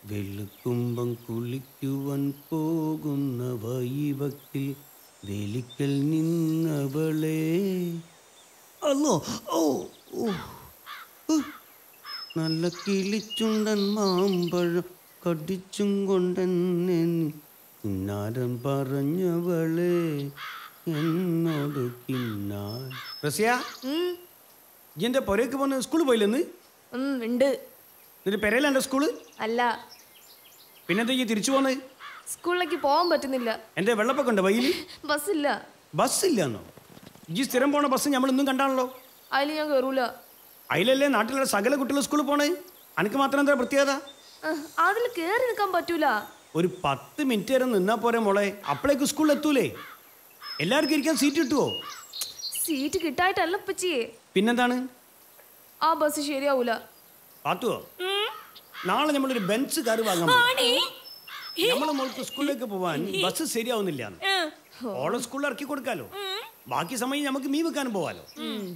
വെളുക്കുമ്പം കുളിക്കുവാൻ പോകുന്ന വൈവക്കിൽ വെലിക്കൽ നിന്നവളെ അല്ലോ ഓ ഓ ഉ. നല്ല കിളിച്ചുണ്ടൻ മാമ്പഴം കടിച്ചും കൊണ്ടെന്നെ കിന്നാരം പറഞ്ഞവളെ എന്നോട് കിന്നാൻ റസിയ എന്റെ പൊരേക്ക് പോന്ന് സ്കൂളിൽ പോയില്ലെന്ന് ഉം, ഉണ്ട് നിന്റെ പെരയിലാണ്ട സ്കൂള് അല്ല പിന്നെന്താ ഈ തിരിച്ചു പോന്ന് സ്കൂളിലേക്ക് പോകാൻ പറ്റുന്നില്ല എന്റെ വെള്ളപ്പൊക്കം ഉണ്ട് വയ്യിൽ ബസ്സില്ല ബസ്സില്ലാന്നോ ഈ സ്ഥിരം പോണ ബസ് നമ്മൾ ഇന്നും കണ്ടാണല്ലോ അതിൽ ഞാൻ കയറൂല അതിലല്ലേ നാട്ടിലുള്ള സകല കുട്ടികൾ സ്കൂളിൽ പോണേ അനക്ക് മാത്രം എന്താ പ്രത്യേകത അതിൽ കയറി നിൽക്കാൻ പറ്റൂല ഒരു പത്ത് മിനിറ്റ് നേരം നിന്നാ പോരെ മോളെ അപ്പോഴേക്ക് സ്കൂളിൽ എത്തൂലേ എല്ലാവർക്കും ഇരിക്കാൻ സീറ്റ് കിട്ടുവോ സീറ്റ് കിട്ടായിട്ടല്ല പച്ചിയെ പിന്നെന്താണ് ആ ബസ് ശരിയാവൂല പാത്തുവോ നാളെ നമ്മളൊരു ബെഞ്ച് കാർ വാങ്ങാൻ നമ്മളെ മോൾക്ക് സ്കൂളിലേക്ക് പോവാൻ ബസ് ശരിയാവുന്നില്ല ഓളെ സ്കൂളിൽ ഇറക്കി കൊടുക്കാലോ ബാക്കി സമയം നമുക്ക് മീൻ വെക്കാനും പോവാലോ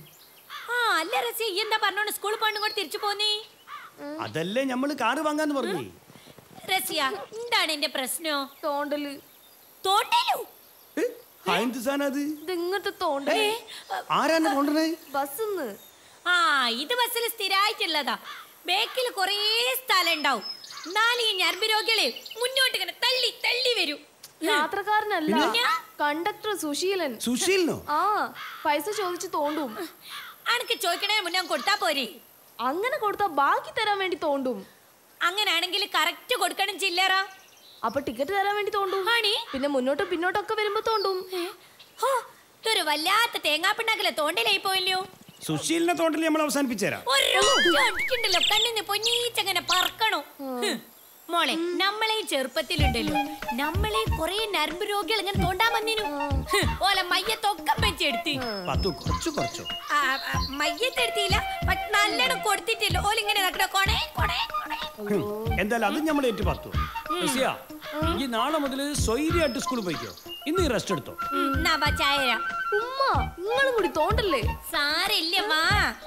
ആ അല്ല റസി ഈ എന്താ പറഞ്ഞോണ്ട് സ്കൂളിൽ പോകണം കൂടെ തിരിച്ചു പോന്നേ അതല്ലേ നമ്മൾ കാറ് വാങ്ങാന്ന് പറഞ്ഞു റസിയ എന്താണ് എന്റെ പ്രശ്നം തോണ്ടല് തോണ്ടലു എന്ത് സാധനം അത് ഇത് ഇങ്ങനത്തെ തോണ്ടല് ആരാണ് കൊണ്ടുവരണേ ബസ്സിന്ന് ആ ഇത് ബസ്സിൽ സ്ഥിരമായിട്ടുള്ളതാ ബേക്കിൽ കുറേ സ്ഥലം ഉണ്ടാവും എന്നാലും ഈ ഞരമ്പ് രോഗികളെ മുന്നോട്ട് ഇങ്ങനെ തള്ളി തള്ളി വരും യാത്രക്കാരനല്ല കണ്ടക്ടർ സുശീലൻ സുശീലിനോ ആ പൈസ ചോദിച്ച് തോണ്ടും അനക്ക് ചോദിക്കണേ മുന്നേ കൊടുത്താ പോരെ അങ്ങനെ കൊടുത്താ ബാക്കി തരാൻ വേണ്ടി തോണ്ടും അങ്ങനാണെങ്കിൽ കറക്റ്റ് കൊടുക്കണം ചില്ലറ അപ്പൊ ടിക്കറ്റ് തരാൻ വേണ്ടി തോണ്ടും ആണി? പിന്നെ മുന്നോട്ടും പിന്നോട്ടൊക്കെ വരുമ്പോ തോണ്ടും ഹോ ഇതൊരു വല്ലാത്ത തേങ്ങാപ്പിണ്ണാക്കലെ തോണ്ടലായി പോയല്ലോ സുശീലിനെ തോണ്ടല് നമ്മൾ അവസാനിപ്പിച്ചുതരാം ഒരു അടിക്കണ്ടല്ലോ കണ്ണിന്ന് പൊന്നീച്ചങ്ങനെ പറക്കണോ ഹ്. മോളെ നമ്മളെ ഈ ചെറുപ്പത്തിലുണ്ടല്ലോ നമ്മളെ കൊറേ നരമ്പ് രോഗികൾ ഇങ്ങനെ തോണ്ടാൻ വന്നിനു ഹ്. ഓലെ മയ്യത്തൊക്കെ വെച്ചെടുത്ത് പത്തു കുറച്ചു കുറച്ചോ ആ, ആ, മയ്യത്തെടുത്തില്ല പക്ഷെ നല്ലോണം കൊടുത്തിട്ടില്ല ഓലിങ്ങനെ നടക്കണ കൊണേ കൊണേ കൊണേ എന്തായാലും അത് നമ്മൾ ഏറ്റു പത്തു റസിയ, ഈ നാളെ മുതൽ സ്വൈര്യമായിട്ട് സ്കൂളിൽ പോയിക്കോ ഇന്ന് റെസ്റ്റ് എടുത്തോ എന്നാ വാ ചായ ഉമ്മ നിങ്ങളും കൂടി തോണ്ടല്ലേ സാരില്ല വാ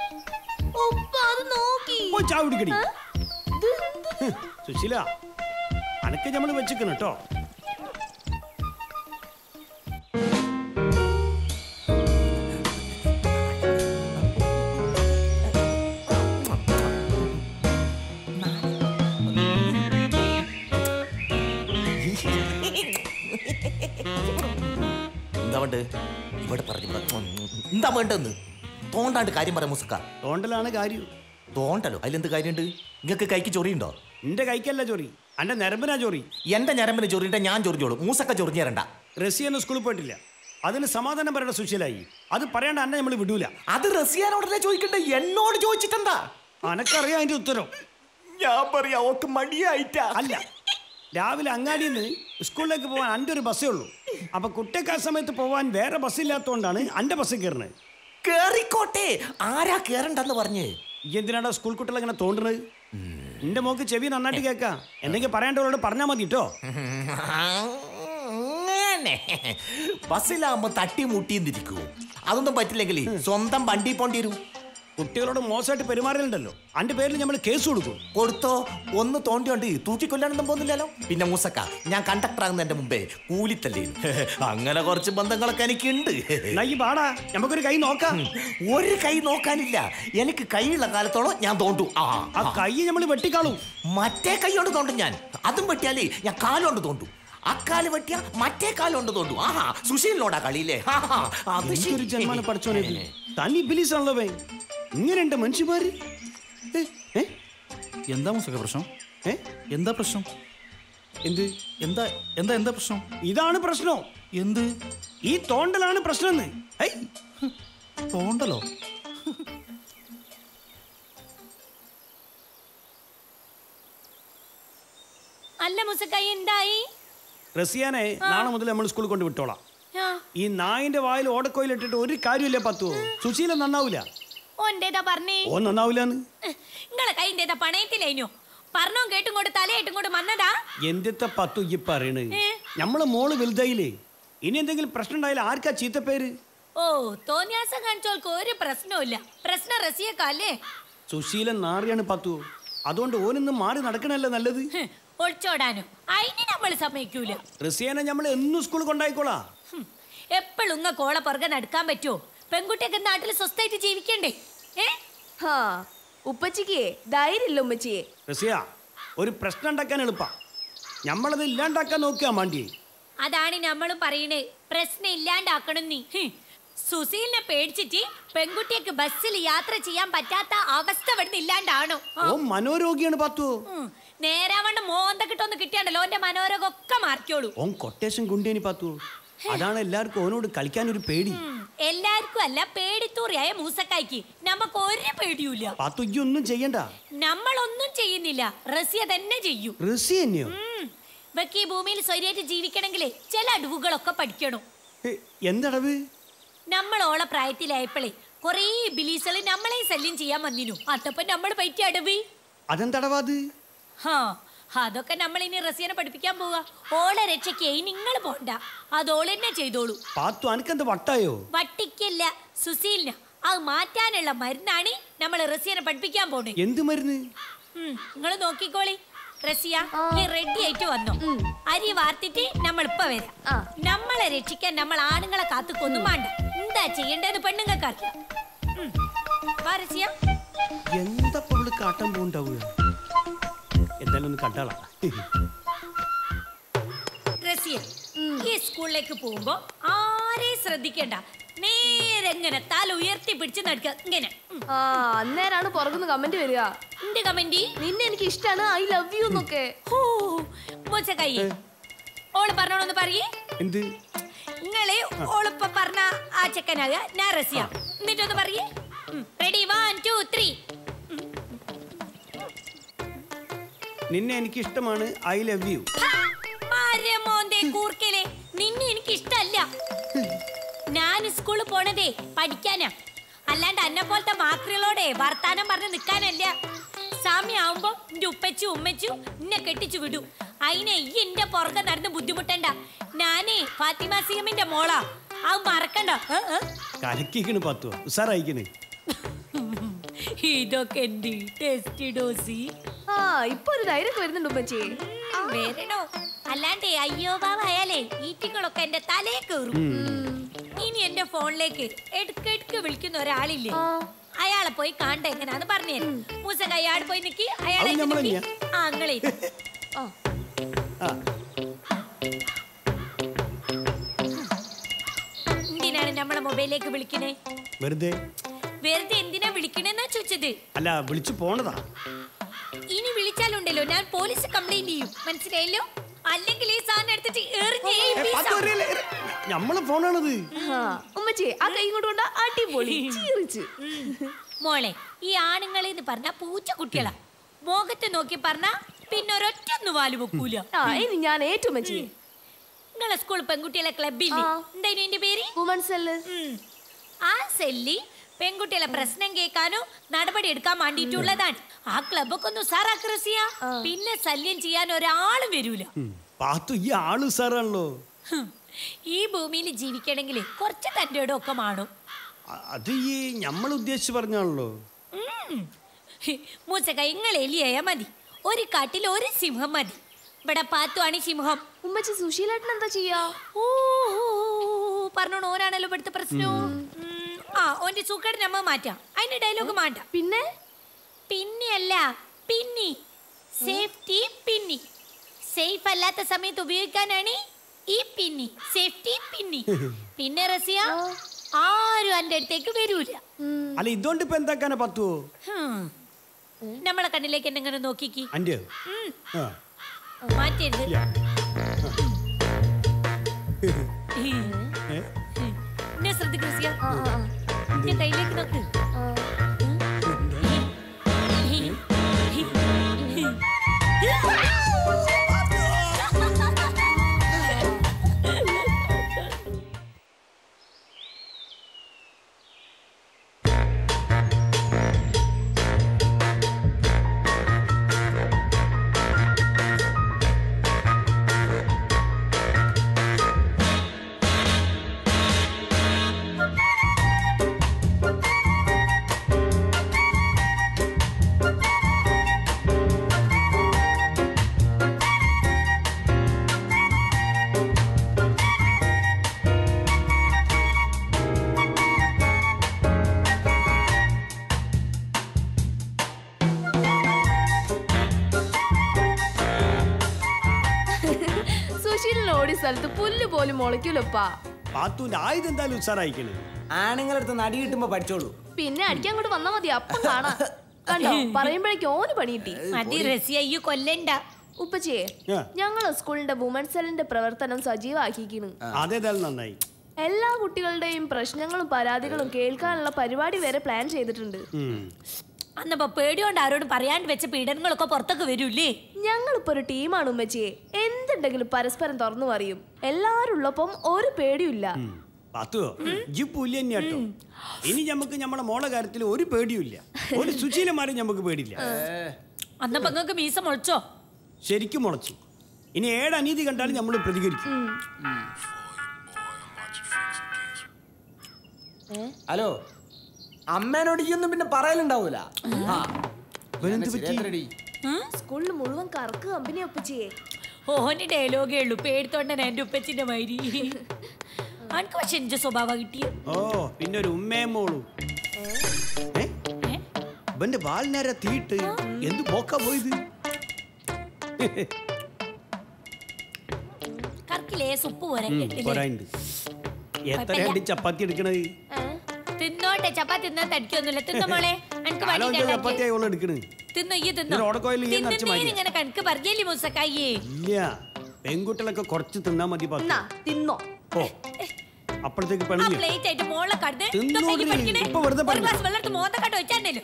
ഉപ്പ അത് നോക്കി പോയി ചായ കുടിക്കടി സുശീല അനക്ക് നമ്മൾ വെച്ചിക്കണം കേട്ടോ എന്താ വേണ്ട ഇവിടെ പറഞ്ഞു എന്താ വേണ്ടെന്ന് തോണ്ടാണ്ട് കാര്യം പറയാം മുസുക്ക തോണ്ടലാണ് കാര്യം തോണ്ടല്ലോ അതിലെന്ത് കാര്യമുണ്ട് നിങ്ങൾക്ക് കൈക്ക് ചൊറിയുണ്ടോ നിന്റെ കൈക്കല്ല ചൊറി അന്റെ നരമ്പനാ ചൊറി എന്റെ ഞരമ്പിന് ചൊറിയിട്ട ഞാൻ ചൊറിഞ്ഞോളൂ മൂസക്ക ചൊറിഞ്ഞു തരണ്ട റസിയൊന്നും സ്കൂളിൽ പോയിട്ടില്ല അതിന് സമാധാനം പറയേണ്ട സുശീലായി അത് പറയേണ്ട അന്നെ നമ്മൾ വിടൂല അത് റസിയാനോടല്ലേ ചോദിക്കണ്ടേ എന്നോട് ചോദിച്ചിട്ടെന്താ അനക്കറിയാം അതിന്റെ ഉത്തരം ഞാൻ പറയാ ഓക്ക് മടിയായിട്ടാ അല്ല രാവിലെ അങ്ങാടിയിൽ നിന്ന് സ്കൂളിലേക്ക് പോകാൻ അൻ്റെ ഒരു ബസ്സേ ഉള്ളൂ അപ്പൊ കുട്ടിക്കാ സമയത്ത് പോവാൻ വേറെ ബസ്സില്ലാത്തതുകൊണ്ടാണ് അന്റെ ബസ്സിൽ കയറുന്നത് കേറിക്കോട്ടെ ആരാ കേറണ്ടെന്ന് പറഞ്ഞ് ഈ എന്തിനാടാ സ്കൂൾ കുട്ടികൾ ഇങ്ങനെ തോണ്ടുന്നത് നിന്റെ മോക്ക് ചെവി നന്നായിട്ട് കേൾക്കാം എന്തെങ്കിലും പറയേണ്ടവരോട് പറഞ്ഞാൽ മതി കേട്ടോ അങ്ങനെ ബസ്സിലാവുമ്പോ തട്ടി മുട്ടിന്നിരിക്കൂ അതൊന്നും പറ്റില്ലെങ്കിൽ സ്വന്തം വണ്ടി പോണ്ടി വരും കുട്ടികളോട് മോശമായിട്ട് പെരുമാറിയിട്ടുണ്ടല്ലോ അന്റെ പേരിൽ നമ്മൾ കേസ് കൊടുക്കും കൊടുത്തോ ഒന്ന് തോണ്ടിയോണ്ട് തൂക്കിക്കൊല്ലാനൊന്നും പോകുന്നില്ലല്ലോ പിന്നെ മൂസക്ക ഞാൻ കണ്ടക്ടർ ആകുന്നതിന്റെ മുമ്പേ കൂലിത്തല്ലേ അങ്ങനെ കുറച്ച് ബന്ധങ്ങളൊക്കെ എനിക്കുണ്ട് എന്നാ ഈ പാടാ നമുക്കൊരു കൈ നോക്കാം ഒരു കൈ നോക്കാനില്ല എനിക്ക് കൈയുള്ള കാലത്തോളം ഞാൻ തോണ്ടു ആ ആ കൈ നമ്മൾ വെട്ടിക്കാളും മറ്റേ കൈ കൊണ്ട് തോണ്ടും ഞാൻ അതും വെട്ടിയാലേ ഞാൻ കാലുകൊണ്ട് തോണ്ടു അക്കാല് വെട്ടിയ മറ്റേ കാലുകൊണ്ട് തോണ്ടു ആഹാ സുശീലിനോടാ കളിയില്ലേ ആഹാ, അത് ശരി. ഒരു ജന്മാനെ പഠിച്ചോനെ തനി ഇബിലീസാണല്ലോ വേ ഇങ്ങനെയുണ്ട് മനുഷ്യന്മാര് ഏ, ഏ, എന്താ മുസക്ക പ്രശ്നം ഏ, എന്താ പ്രശ്നം എന്ത് എന്താ എന്താ എന്താ പ്രശ്നം ഇതാണ് പ്രശ്നം എന്ത് ഈ തോണ്ടലാണ് പ്രശ്നം തോണ്ടലോ അല്ല മുസക്കായി എന്തായി റസിയാനെ നാളെ മുതൽ നമ്മൾ സ്കൂളിൽ കൊണ്ട് വിട്ടോളാം ആ, ഈ നായിന്റെ വായിൽ ഓടക്കോയിലിട്ടിട്ട് ഒരു കാര്യമില്ല പത്തുവോ സുശീല നന്നാവൂല ഓന്റേതാ പറഞ്ഞേ ഓ നന്നാവൂലെന്ന് നിങ്ങളെ കൈന്തേതാ പണയത്തിലേനു പറഞ്ഞോ കേട്ടും കൊണ്ട് തലയായിട്ടും കൊണ്ട് വന്നതാ എന്തിത്തെ പത്തു ഈ പറയണത് നമ്മളെ മോള് വലുതായില്ലേ ഇനി എന്തെങ്കിലും പ്രശ്നം ഉണ്ടായാലും ആർക്കാ ചീത്തപ്പേര് ഓ തോന്നിയാസം കാണിച്ചോൾക്ക് ഒരു പ്രശ്നവുമില്ല പ്രശ്നം റസിയേക്കാല്ലേ സുശീലൻ നാറിയാണ് പത്തു അതുകൊണ്ട് ഓനൊന്നും മാറി നടക്കണല്ലേ നല്ലത് ഹ്, ഒളിച്ചോടാനോ അതിന് നമ്മൾ സമ്മതിക്കൂല റസിയാനെ നമ്മൾ എന്നും സ്കൂളിൽ കൊണ്ടായിക്കോളാ എപ്പോഴും ഉങ്ങ കോള പുറകെ നടക്കാൻ പറ്റുമോ പെൺകുട്ടിയൊക്കെ നാട്ടിൽ സ്വസ്ഥായിട്ട് ജീവിക്കണ്ടേ ഏ ഹാ ഉപ്പച്ചിക്ക് ധൈര്യമില്ല ഉമ്മച്ചിയെ റസിയ ഒരു പ്രശ്നം ഉണ്ടാക്കാൻ എളുപ്പാ നമ്മളത് ഇല്ലാണ്ടാക്കാൻ നോക്കിയാ മാണ്ടി അതാണ് നമ്മളും പറയണേ പ്രശ്നം ഇല്ലാണ്ടാക്കണം നീ ഹ്. സുശീലിനെ പേടിച്ചിട്ട് പെൺകുട്ടിയൊക്കെ ബസ്സിൽ യാത്ര ചെയ്യാൻ പറ്റാത്ത അവസ്ഥ ഇവിടുന്ന് ഇല്ലാണ്ടാണോ ആ. ഓ മനോരോഗിയാണ് പാത്തു ഉം. നേരാവണ്ണം മോന്ത കിട്ടൊന്ന് കിട്ടിയാണ്ടല്ലോ ഓന്റെ മനോരോഗം ഒക്കെ മാറിക്കോളൂ ഓൻ കൊട്ടേഷൻ കൊണ്ടേനി പാത്തു അതാണ് എല്ലാവർക്കും ഓനോട് കളിക്കാൻ ഒരു പേടി ഉം. എല്ലാവർക്കും അല്ല പേടിത്തൂറിയായ മൂസക്കായ്ക്ക് നമുക്ക് ഒരു പേടിയൂല പാത്തു ഇജ്ജ് ഒന്നും ചെയ്യണ്ട നമ്മളൊന്നും ചെയ്യുന്നില്ല റസിയ തന്നെ ചെയ്യൂ റസി തന്നെയോ ഉം. ഇവക്ക് ഈ ഭൂമിയിൽ സ്വൈര്യമായിട്ട് ജീവിക്കണമെങ്കിലേ ചില അടവുകളൊക്കെ പഠിക്കണം ഏ, എന്തടവ് നമ്മൾ ഓളെ പ്രായത്തിലായപ്പോഴേ കുറേ ബിലീസുകൾ നമ്മളെ ശല്യം ചെയ്യാൻ വന്നിനു അതപ്പം നമ്മൾ പറ്റിയ അടവ് അതെന്തടവാത് ഹാ അതൊക്കെ നമ്മൾ ഇനി റസിയനെ പഠിപ്പിക്കാൻ പോവാ ഓളെ രക്ഷയ്ക്ക് നിങ്ങൾ പോണ്ട അത് ഓളെന്നെ ചെയ്തോളൂ പാത്തു അനക്കെന്താ വട്ടായോ വട്ടിക്കല്ല സുശീലിന അത് മാറ്റാനുള്ള മരുന്നാണ് നമ്മൾ റസിയനെ പഠിപ്പിക്കാൻ പോണേ എന്ത് മരുന്ന് നിങ്ങൾ നോക്കിക്കോളി റസിയ ഈ റെഡി ആയിട്ട് വന്നോ അരി വാർത്തിട്ട് നമ്മൾ ഇപ്പൊ വരാം ആ. നമ്മളെ രക്ഷിക്കാൻ നമ്മൾ ആണുങ്ങളെ കാത്തുക്കൊന്നും വേണ്ട എന്താ ചെയ്യേണ്ടത് പെണ്ണുങ്ങൾക്ക് അറിയാം ഉം. വാ റസിയ എന്താ ഇപ്പൊ ഇവള് കാട്ടാൻ പോണ്ടാവുക എന്തായാലും ഒന്ന് കണ്ടാളാ റസിയ ഈ സ്കൂളിലേക്ക് പോകുമ്പോ ആരെയും ശ്രദ്ധിക്കണ്ട നേരെ ഇങ്ങനെ തല ഉയർത്തി പിടിച്ച് നടക്കുക ഇങ്ങനെ ഉം. ആ അന്നേരാണ് പുറകുന്ന് കമന്റ് വരിക എന്ത് കമന്റി നിന്നെ എനിക്ക് ഇഷ്ടാണ് ഐ ലവ് യു എന്നൊക്കെ ഹൂ മോശക്കായി ഓള് പറഞ്ഞോളൊന്ന് പറയേ എന്ത് നിങ്ങള് ഓളിപ്പ പറഞ്ഞ ആ ചെക്കനാക ഞാൻ റസിയ എന്നിട്ടൊന്ന് പറയേ റെഡി വൺ ടു ത്രീ നിന്നെ എനിക്ക് ഇഷ്ടമാണ് ഐ ലവ് യു മോന്റെ കൂർക്കലെ നിന്നെ എനിക്ക് ഇഷ്ടല്ല ഞാൻ സ്കൂളിൽ പോണതേ പഠിക്കാനാ അല്ലാണ്ട് അന്നെ പോലത്തെ മാക്രികളോടെ വർത്താനം പറഞ്ഞ് നിൽക്കാനല്ല സാമ്യാവുമ്പോ എന്റെ ഉപ്പച്ചും ഉമ്മച്ചും എന്നെ കെട്ടിച്ചു വിടും അതിനെ ഈ എന്റെ പുറകെ നടന്ന് ബുദ്ധിമുട്ടണ്ട ഞാനേ ഫാത്തിമ സീമിന്റെ മോളാ അത് മറക്കണ്ട ഏ, ഏ? കലക്കിക്കണ് പാത്തു ഉസാറായിക്കണ് ഇതൊക്കെ എന്ത് ടെസ്റ്റ് ഡോസി ആ ഇപ്പൊ ഒരു ധൈര്യമൊക്കെ വരുന്നുണ്ട് ഉമ്മച്ചിയെ വരണോ അല്ലാണ്ടേ അയ്യോ ബാബായാലേ ഈറ്റിങ്ങളൊക്കെ എന്റെ തലേ കയറും ഇനി എന്റെ ഫോണിലേക്ക് എടുക്കെടുക്ക് വിളിക്കുന്ന ഒരാളില്ലേ അയാളെ പോയി കാണണ്ട എങ്ങനെയാന്ന് പറഞ്ഞുതരാം മൂസ കയ്യാട് പോയി നിക്കി അയാളെ അത് നമ്മള് നിക്കി. തന്നെയാ? ആ അങ്ങളെ ആ ആ എന്തിനാണ് നമ്മളെ മൊബൈലിലേക്ക് വിളിക്കണേ വെറുതെ വെറുതെ എന്തിനാ വിളിക്കണെന്നാ ചോദിച്ചത് അല്ല വിളിച്ചു പോണതാ ഇനി വിളിച്ചാലുണ്ടല്ലോ ഞാൻ പോലീസ് കംപ്ലൈന്റ് ചെയ്യും മനസ്സിലായല്ലോ അല്ലെങ്കിൽ ഈ സാധനം എടുത്തിട്ട് എറിഞ്ഞേ ഏ, പാത്തു അറിയില്ലേ? ഞമ്മളെ ഫോണാണത് ആ ഉമ്മച്ചിയെ ആ കൈ ഇങ്ങോട്ട് കൊണ്ട അടിപൊളി ചീറിച്ച് മോളെ ഈ ആണുങ്ങളെ എന്ന് പറഞ്ഞ പൂച്ച കുട്ടികളാ മുഖത്ത് നോക്കി പറഞ്ഞ പിന്നെ ഒരൊറ്റ ഒന്ന് വാല് വെക്കൂല ആ ഇനി ഞാൻ ഏറ്റവും ഉമ്മച്ചിയെ നിങ്ങളെ സ്കൂൾ പെൺകുട്ടികളെ ക്ലബില്ലേ ആ. എന്തായാലും എന്റെ പേര് വുമൺ സെല്ല് ഉം. ആ സെല്ലി പെൺകുട്ടികളെ പ്രശ്നം കേൾക്കാനോ നടപടി എടുക്കാൻ വേണ്ടിയിട്ടുള്ളതാണ് ആ ക്ലബൊക്കെ ഒന്ന് ഉസാറാക്രസിയ പിന്നെ ശല്യം ചെയ്യാൻ ഒരാളും വരൂല ഉം. പാത്തു ഈ ആള് ഉസാറാണല്ലോ ഹും. ഈ ഭൂമിയിൽ ജീവിക്കണമെങ്കിൽ കുറച്ച് തൻ്റെ ഒക്കെ കാണും അ- അത് ഈ ഞമ്മൾ ഉദ്ദേശിച്ച് പറഞ്ഞാണല്ലോ മൂസക്ക നിങ്ങൾ എലിയായ മതി ഒരു കാട്ടിൽ ഒരു സിംഹം മതി ഇവിടെ പാത്തുവാണ് ഈ സിംഹം ഉമ്മച്ചി സുശീലേട്ടൻ എന്താ ചെയ്യാ ഊ, പറഞ്ഞോണ്ട് ഓനാണല്ലോ ഇവിടുത്തെ പ്രശ്നം ഉം, ആ ഓന്റെ സൂക്കേട് നമ്മ മാറ്റാം അതിന്റെ ഡയലോഗ് മാറ്റാം പിന്നെ പിന്നെയല്ല പിന്നി സേഫ്റ്റി പിന്നി സേഫ് അല്ലാത്ത സമയത്ത് ഉപയോഗിക്കാനാണ് ഈ പിന്നി സേഫ്റ്റി പിന്നി പിന്നെ റസിയ ആരും എൻ്റെ അടുത്തേക്ക് വരൂല അല്ല ഇതുകൊണ്ട് ഇപ്പൊ എന്താക്കാനാ പത്തുവോ ഹും. നമ്മളെ കണ്ണിലേക്ക് എന്നെങ്ങനെ നോക്കിക്ക് അന്റെ ഉം, ആ മാറ്റരുത് ഇല്ല. ഏ? എന്നെ ശ്രദ്ധിക്ക് റസിയ ആ, ആ, എന്റെ കയ്യിലേക്ക് നോക്ക് ആ. ആ ഓടിയ സ്ഥലത്ത് പുല്ല് പോലും മുളയ്ക്കൂലപ്പാ പാത്തുവിന്റെ ആയുധം എന്തായാലും ഉത്സാറായിക്കണ് ആണുങ്ങളടുത്ത് നടി കിട്ടുമ്പോ പഠിച്ചോളൂ പിന്നെ അടിക്കാൻ അങ്ങോട്ട് വന്നാ മതി അപ്പം കാണാം കണ്ടോ പറയുമ്പോഴേക്കും ഓന് പണി കിട്ടി മതി റസിയ അയ്യോ കൊല്ലണ്ട ഉപ്പച്ചിയെ ആ. ഞങ്ങള് സ്കൂളിന്റെ വുമൻസ് സെല്ലിന്റെ പ്രവർത്തനം സജീവാക്കിക്കുന്നു അതേതായാലും നന്നായി എല്ലാ കുട്ടികളുടെയും പ്രശ്നങ്ങളും പരാതികളും കേൾക്കാനുള്ള പരിപാടി വരെ പ്ലാൻ ചെയ്തിട്ടുണ്ട് ഉം. അന്നപ്പോ പേടിയോണ്ട് ആരോടും പറയാണ്ട് വെച്ച പീഡനങ്ങളൊക്കെ പുറത്തൊക്കെ വരൂലേ ഞങ്ങളിപ്പോ ഒരു ടീമാണ് ഉമ്മച്ചിയെ എന്തുണ്ടെങ്കിലും പരസ്പരം തുറന്നു പറയും എല്ലാരും ഉള്ളപ്പം ഒരു പേടിയില്ല ഉം. പാത്തുവോ ജി പുല്ല് തന്നെയാട്ടോ ഇനി നമുക്ക് നമ്മുടെ മോളെ കാര്യത്തിൽ ഒരു പേടിയുമില്ല ഒരു സുശീലന്മാരെ നമുക്ക് പേടിയില്ല അന്നപ്പോ നിങ്ങൾക്ക് മീസ മുളച്ചോ ശരിക്കും മുളച്ചു ഇനി ഏഴ് അനീതി കണ്ടാലും നമ്മൾ പ്രതികരിക്കും ഹലോ അമ്മേനോട് ഈ ഒന്നും പിന്നെ പറയലുണ്ടാവൂല ആ, ഇവനെന്ത് പറ്റി? ശരിയാത്രടി. സ്കൂളിൽ മുഴുവൻ കറക്ക് കമ്പനി ഒപ്പിച്ചേ ഓന്റെ ഡയലോഗേ ഉള്ളൂ പേടിത്തോണ്ടൻ എന്റെ ഉപ്പച്ചിന്റെ മാതിരി അനക്ക് പക്ഷെ എന്റെ സ്വഭാവം കിട്ടിയ ഓ പിന്നെ ഒരു ഉമ്മയും മോളും ഏ? ഇവന്റെ വാലിനേരെ തീയിട്ട് എന്ത് പോക്കാ പോയത് കറക്കിലേ സുപ്പ് പോരെ ഉം, കേട്ടില്ലേ? പോരായിണ്ട് എത്രയാണ്ട് ചപ്പാത്തി എടുക്കണത് തിന്നോട്ടെ ചപ്പാത്തി തിന്നാൻ തടിക്കൊന്നുമില്ല തിന്ന മോളെ എനിക്ക് കാലം ചപ്പാത്തി ആയി എടുക്കണ് തിന്നു ഈ തിന്നു ഇതിന് ഓടക്കോയിൽ ഈ നിറച്ച് മതിയോ? ഇങ്ങനെ കണക്ക് പറഞ്ഞല്ലേ മൂസക്കായേ ഇല്ല പെൺകുട്ടികളൊക്കെ കുറച്ച് തിന്നാ മതി പത്ത് എന്നാ തിന്നോ ഓ അപ്പോഴത്തേക്ക് ആ പെണ്ണില്ല പ്ലേറ്റ് ആയിട്ട് മോളെ കടന്ന് തിന്നോടി, ഇപ്പൊ വെറുതെ ഒരു പറഞ്ഞു. ഗ്ലാസ് വെള്ളത്ത് മോന്തക്കാട്ട് വെച്ചാണ്ടല്ലോ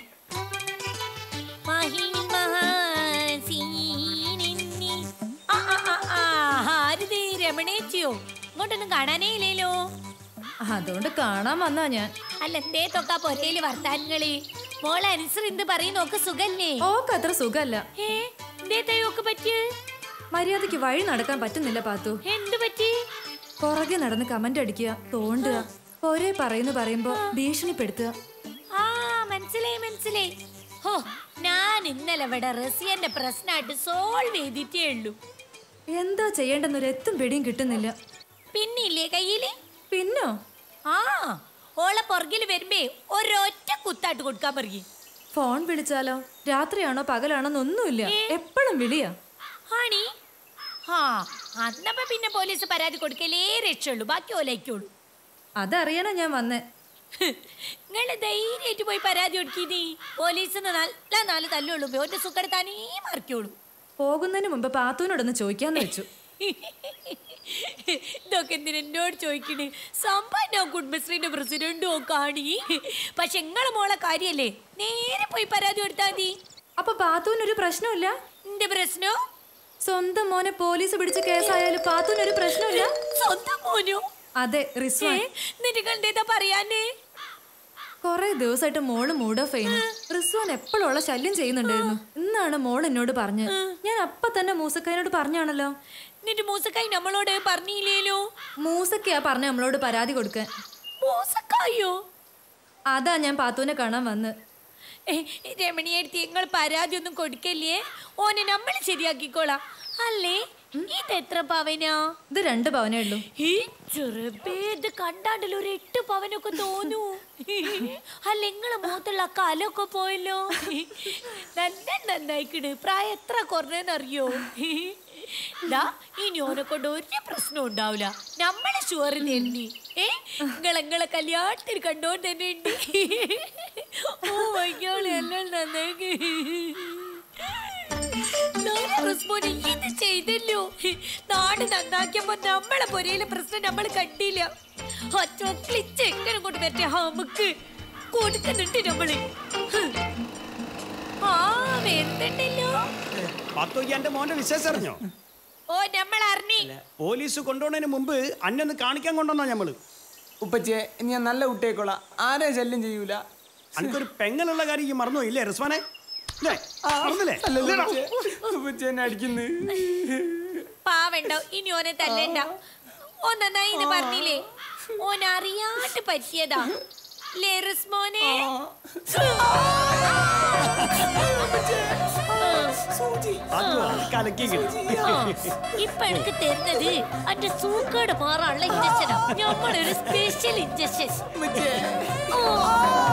ആരിത് രമണേച്ചിയോ ഇങ്ങോട്ടൊന്നും കാണാനേ ഇല്ലല്ലോ അതുകൊണ്ട് കാണാൻ വന്നാ ഞാൻ അല്ല എന്തേ തൊക്കാ പൊരയില് വർത്താനങ്ങള് മോളെ അനുസരിന്ത് പറയുന്നൊക്കെ സുഖല്ലേ ഓക്ക് അത്ര സുഖല്ല ഏ എന്തേ തയ്യൊക്കെ പറ്റിയ മര്യാദക്ക് വഴി നടക്കാൻ പറ്റുന്നില്ല പാത്തു എന്ത് പറ്റി പുറകെ നടന്ന് കമന്റ് അടിക്കുക തോണ്ടുക ഒരേ പറയുന്നു പറയുമ്പോ ഭീഷണിപ്പെടുത്തുക ആ മനസ്സിലായി മനസ്സിലായി ഹോ ഞാൻ ഇന്നലെ ഇവിടെ റസിയന്റെ പ്രശ്നമായിട്ട് സോൾവ് ചെയ്തിട്ടേ ഉള്ളൂ എന്താ ചെയ്യേണ്ടെന്നൊരു എത്തും പിടിയും കിട്ടുന്നില്ല പിന്നില്ലേ കയ്യില് പിന്നോ ആ ഓളെ പുറകില് വരുമ്പേ ഒരൊറ്റ കുത്താട്ട് കൊടുക്കാൻ പറയും ഫോൺ വിളിച്ചാലോ രാത്രിയാണോ പകലാണോ എന്നൊന്നുമില്ല എപ്പോഴും വിളിയാ ആണി ആ അന്നപ്പോ പിന്നെ പോലീസ് പരാതി കൊടുക്കലേ രക്ഷയുള്ളൂ ബാക്കി ഓലയ്ക്കുള്ളൂ അതറിയാനാ ഞാൻ വന്നേ നിങ്ങള് ധൈര്യമായിട്ട് പോയി പരാതി കൊടുക്കിനി പോലീസിന് നല്ല നാല് തല്ലുള്ളൂ ഓന്റെ സുഖെടുത്താനേ മറിക്കുള്ളൂ പോകുന്നതിന് മുമ്പ് പാത്തുവിനോടൊന്ന് ചോദിക്കാന്ന് വെച്ചു ഇതൊക്കെ എന്തിനാ എന്നോട് ചോദിക്കണ് സംഭവം കുടുംബശ്രീന്റെ പ്രസിഡന്റോ കാണി പക്ഷെ നിങ്ങളെ മോളെ കാര്യല്ലേ നേരെ പോയി പരാതി കൊടുത്താൽ മതി അപ്പൊ പാത്തുവിനൊരു പ്രശ്നമില്ല എന്റെ പ്രശ്നോ സ്വന്തം മോനെ പോലീസ് പിടിച്ച് കേസായാലും പാത്തുവിനൊരു പ്രശ്നമില്ല സ്വന്തം മോനോ അതെ ഏ റിസ്വാൻ നിനക്ക് എന്തേതാ പറയാനേ കൊറേ ദിവസമായിട്ട് മോള് മൂഡ് ഓഫ് ചെയ്യുന്നു റിസ്വാൻ എപ്പോഴുള്ള ശല്യം ചെയ്യുന്നുണ്ടായിരുന്നു ഇന്നാണ് മോൾ എന്നോട് പറഞ്ഞത് ഞാൻ അപ്പൊ തന്നെ മൂസക്കായനോട് പറഞ്ഞാണല്ലോ നിന്റെ മൂസക്കായി നമ്മളോട് പറഞ്ഞില്ലേലോ മൂസക്കയാ പറഞ്ഞ നമ്മളോട് പരാതി കൊടുക്കാൻ മൂസക്കായോ അതാ ഞാൻ പാത്തുവിനെ കാണാൻ വന്ന് രമണിയെടുത്ത് നിങ്ങൾ പരാതി ഒന്നും കൊടുക്കല്ലേ ഓനെ നമ്മൾ ശരിയാക്കിക്കോളാം അല്ലേ ഇത് എത്ര പവനാ ഇത് രണ്ട് പവനേ ഉള്ളൂ ഈ ചെറുപ്പേ ഇത് കണ്ടാണ്ടല്ലോ ഒരു എട്ട് പവനൊക്കെ തോന്നൂ അല്ല നിങ്ങളെ മുഖത്തുള്ള ആ കാലൊക്കെ പോയല്ലോ നല്ല നന്നായിക്കണ് പ്രായം എത്ര കുറഞ്ഞെന്നറിയോ ദാ ഇനി ഓനെ കൊണ്ട് ഒരു പ്രശ്നം ഉണ്ടാവില്ല നമ്മളെ ഷുവർ തന്നെ ഏ നിങ്ങളെ നിങ്ങളെ കല്യാണത്തിന് കണ്ടോണ്ട് തന്നെ ഉണ്ട് ഓ വൈകാളി എല്ലാം നന്നായി റെസ്പോണ്ട് ഇത് ചെയ്തല്ലോ നാട് നന്നാക്കിയപ്പോ നമ്മളെ പൊരയിലെ പ്രശ്നം നമ്മൾ കണ്ടില്ല ആ ചോക്ലിച്ച് എങ്ങനെ കൊണ്ട് പറ്റിയ നമുക്ക് കൊടുക്കുന്നുണ്ട് നമ്മള് ഹ്. ആ വരുന്നുണ്ടല്ലോ പാത്തോക്കി എന്റെ മോന്റെ വിശേഷം അറിഞ്ഞോ ഓ നമ്മൾ അറിഞ്ഞി പോലീസ് കൊണ്ടുപോണതിന് മുമ്പ് അന്നൊന്ന് കാണിക്കാൻ കൊണ്ടുവന്നാ ഞമ്മള് ഉപ്പച്ചിയെ ഇനി ഞാൻ നല്ല കുട്ടിയേക്കോളാം ആരെയും ശല്യം ചെയ്യൂല അനക്കൊരു പെങ്ങളുള്ള കാര്യം ഈ മറന്നു ഇല്ലേ റിസ്വാനെ ഇല്ലേ? മറന്നില്ലേ ഇല്ലേടാ? ഉപ്പച്ചി എന്നെ അടിക്കുന്നു പാവണ്ടോ ഇനി ഓനെ തല്ലണ്ട ഓ നന്നായി എന്ന് പറഞ്ഞില്ലേ ഓൻ അറിയാണ്ട് പറ്റിയതാ ലേ റിസ്മോനെ പാത്തുവോ, കലക്കി കിട്ടി. ഇപ്പൊ എനിക്ക് തരുന്നത് അന്റെ സൂക്കേട് മാറാനുള്ള ഇഞ്ചക്ഷനാ നമ്മളൊരു സ്പെഷ്യൽ ഇഞ്ചക്ഷൻ ഉപ്പച്ചിയെ ഓ